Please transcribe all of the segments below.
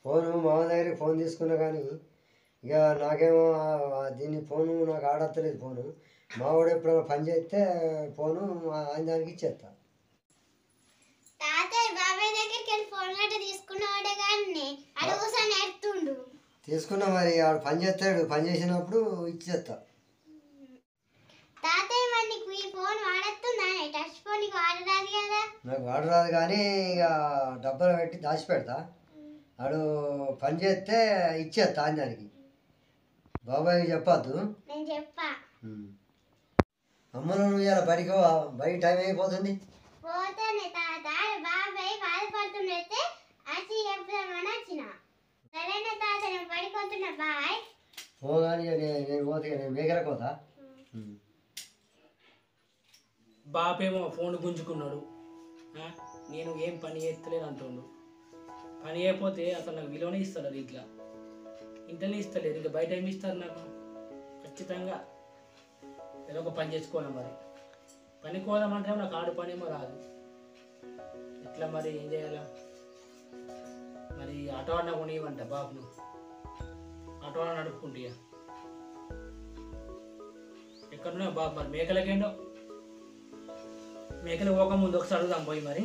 Phone మా దగ్గరికి phone తీసుకున్నా కానీ ఇక నాకేమో ఆ- దీన్ని ఫోను నాకు ఆడత్తలేదు ఫోను మా వాడు ఎప్పుడైనా పని చేస్తే ఫోను ఆ- ఆయన దానికి ఇచ్చేస్తా తాతయ్య బాబాయ్ దగ్గరికి వెళ్ళి ఫోన్ గట్ట తీసుకున్నవాడే కానీ అడుగుసా నేర్తుండు తీసుకున్నా మరి ఆడు పని చేస్తాడు పని చేసినప్పుడు ఇచ్చేస్తా తాతయ్య మరి నీకు ఈ ఫోన్ వాడొస్తుందా టచ్ ఫోన్ నీకు వాడరాదు కదా నాకు వాడరాదు కానీ ఇక డబ్బులు పెట్టి దాచి పెడతా ఆడు పని చేస్తే ఇచ్చేస్తా ఆయన దానికి బాబాయ్కి చెప్పద్దు నేను చెప్పా అమ్మలో నువ్వు ఇలా బయటికి పో, బయట టైం అయిపోతుంది పోతానే తాత బాబాయ్ బాధపడుతుండైతే వచ్చి చెప్దామని వచ్చిన సరేనా తాత నేను పడిపోతున్నా బాయ్ పోగాని ఇక నేను నేను పోతే ఇక నేను మేకలకు పోతా ఉమ్. బాపేమో ఫోన్ గుంజుకున్నాడు ఆ, నేను ఏం పని చేస్తలేను అంటుండు పని చేయకపోతే అసలు నాకు విలువనే ఇస్తారు ఇంట్లో ఇంట్లోనే ఇస్తలేదు ఇంకా బయట ఏమి ఇస్తారు నాకు ఖచ్చితంగా ఏదో ఒక పని చేసుకోవాలి మరి పని కోదామంటే నాకు ఆడు పని ఏమో రాదు ఎట్లా మరి ఏం చేయాలా మరి ఆటో అన్న కొనివ్వంట బాబును ఆటో అన్న నడుపుకుంటా ఎక్కడున్నావు బాబు మరి మేకలకేండో మేకలు పోక ముందు ఒకసారి అడుగుదాం పోయి మరి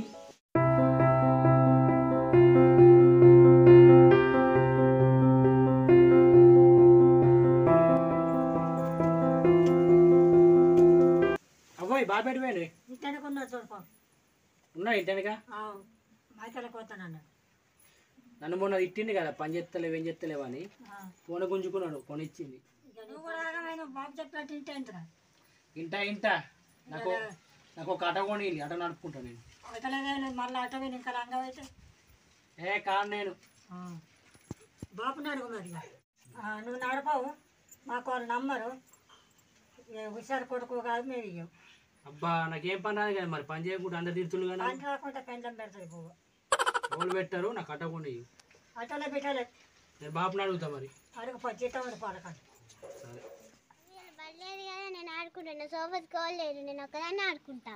అవ్వాయి బాగా పెట్టిపోయాడు ఇంటనుకున్నా చూడుకో ఉన్నా ఇంటనక మైకలకు పోతానన్నాడు నన్ను మొన్న ఇట్టింది కదా పని చేస్తలేవు ఏం చేస్తలేవు అని ఫోన్ గుంజుకున్నాడు ఫోన్ ఇచ్చింది ఇక నువ్వు కూడా ఆగమైన బాబు చెప్పినట్టు ఇంటే ఇంటరా ఇంట ఇంట నాకు నాకు ఒక ఆటో కొని ఆటో నడుపుకుంటా నేను అవతలే మళ్ళీ అటో పోయి ఇంకా లంగం అయితే ఏ కాదు నేను బాబుని అడుగు మరి ఇక. ఆ, నువ్వు నడపవు మాకు వాళ్ళు నమ్మరు ఇక హుషారు కొడుకు కాదు మేము ఇయ్యం అబ్బా నాకేం పని రాదు కదా మరి పని చేయకుండా అందరు తీరుతులు కానీ పని రాకుండా పెండం పెడతాయి పువ్వు రోజులు పెట్టారు నాకు ఆటో కొని అటోలో పెట్టలే నేను బాపుని అడుగుతా మరి అడుగు పో జీతం ఉంది పడకండి సరే బర్లేదు కదా నేను ఆడుకుంటాను సోఫత్ కోలేదు నేను ఒకదాన్ని ఆడుకుంటా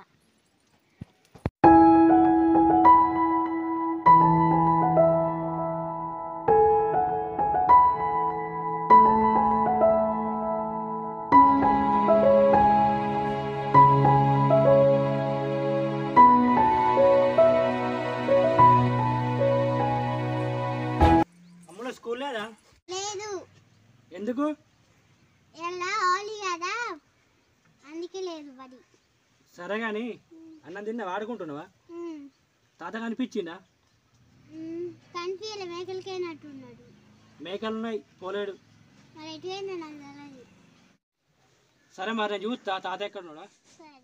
అమ్ములో స్కూల్ లేదా లేదు ఎందుకు ఎలా హోలీ కదా అందుకే లేదు బడి సరే కానీ అన్నం తిన్నా వాడుకుంటున్నావా ఉమ్, తాత కనిపించిందా ఉమ్, కనిపించలే మేకలకైనట్టున్నాడు మేకలు ఉన్నాయి పోలేడు మరి ఎటు పోయిందో నాకు తెలియదు సరే మరి నేను చూస్తా తాత ఎక్కడ ఉన్నాడా సరే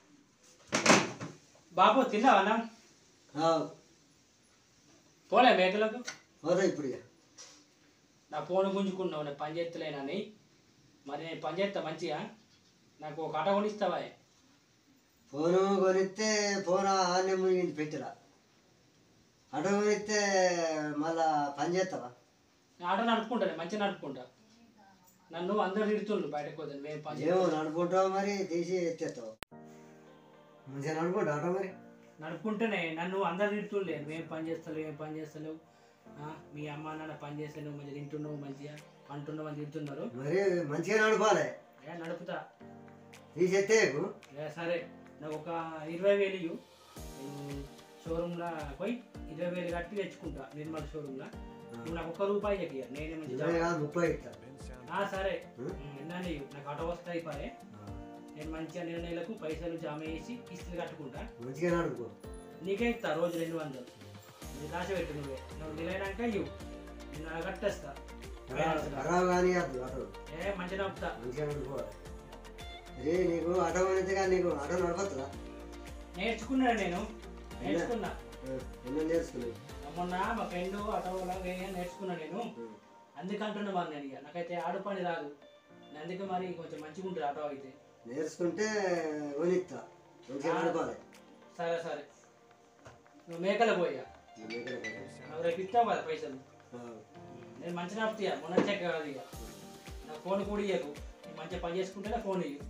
బాబు తిన్నావా అన్నం ఆ, పోలే మేకలకు పోతా ఇప్పుడు ఇక నా ఫోన్ గుంజుకున్నావు నేను పని చేస్తలేనని మరి నేను పని చేస్తా మంచిగా నాకు ఒక ఆటో కొనిస్తావా ఫోను కొనిస్తే ఫోన్ ఆనే మునిగింది పెట్టిరా అటు కొనిస్తే మళ్ళా పని చేస్తావా నేను ఆటో నడుపుకుంటా నేను మంచిగా నడుపుకుంటా నన్ను అందరు తిడుతుండ్రు బయటకు పోతే మేము పని ఏమో చేస్తాం. నడుపుకుంటావు మరి తీసి ఎత్తేస్తావు మంచిగా నడుపుకుంటా ఆటో మరి నడుపుకుంటేనే నన్ను అందరు తిడుతుండే మేము పని చేస్తలేవు ఏం పని చేస్తలేవు ఆ, మీ అమ్మ నాన్న పని చేస్తలేవు మంచిగా తింటున్నావు మంచిగా అంటున్నావు అని తిడుతున్నారు మరి మంచిగా నడపాలి ఏ నడుపుతా తీసి ఎత్తేయకు ఏ సరే నాకు ఒక ఇరవై వేలు ఇయ్యి. నేను షోరూమ్లో పోయి ఇరవై వేలు కట్టి తెచ్చుకుంటా నిర్మల్ షోరూమ్లో నువ్వు నాకు ఒక్క రూపాయి చెప్పి నేనే మంచి ఇరవై కాదు ముప్పై ఇస్తా ఆ, సరే ఉం? ఎన్నాని నాకు ఆటో వస్తే అయిపోయి నేను మంచిగా నెల నెలకు పైసలు జమ చేసి కిస్తులు కట్టుకుంటా మంచిగా నడుపుకో నీకే ఇస్తా రోజు రెండు వందలు నువ్వు దాచిపెట్టు నువ్వే నువ్వు నెలైనాక ఇవ్వు నేను అలా కట్టేస్తా ఖరాబ్ కానీ అద్దు ఆటో ఏ మంచిగా నప్పుతా మంచిగా నడుపుకోవాలి అరే నీకు ఆటో కొనిస్తే కానీ నీకు ఆటో నడపద్దా నేర్చుకున్నాను నేను నేర్చుకున్నా ఎన్నో నేర్చుకున్నావు మొన్న మా ఫ్రెండ్ ఆటోలో నేర్చుకున్నా నేను అందుకంటున్నా మరి నేను ఇక నాకైతే ఆడు పని రాదు నేను అందుకే మరి కొంచెం మంచిగా ఉంటుంది ఆటో అయితే నేర్చుకుంటే కొనిస్తా మంచిగా నడపాలి సరే సరే నువ్వు మేకలు పోయా నీ దగ్గర పోయి. నాకు రేపు ఇస్తావు కదా పైసలు ఆ, నేను మంచిగా నప్పుతా మొన్న చెక్ కాదు ఇక నా ఫోన్ కూడా ఇవ్వకు నేను మంచిగా పని చేసుకుంటేనే ఫోన్ ఇవ్వు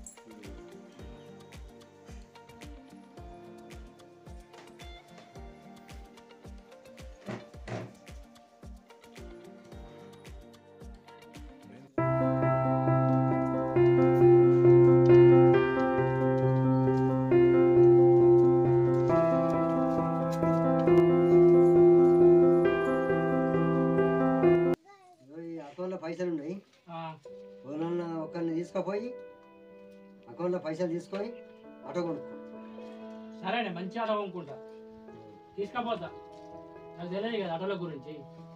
పైసలు ఉన్నాయి ఆ, ఎవరన్నా ఒకరిని తీసుకుపోయి అకౌంట్లో పైసలు తీసుకొని ఆటో కొనుక్కో సరేనే మంచి ఆటో కొనుక్కుంటా తీసుకపోతా నాకు తెలియదు కదా ఆటోల గురించి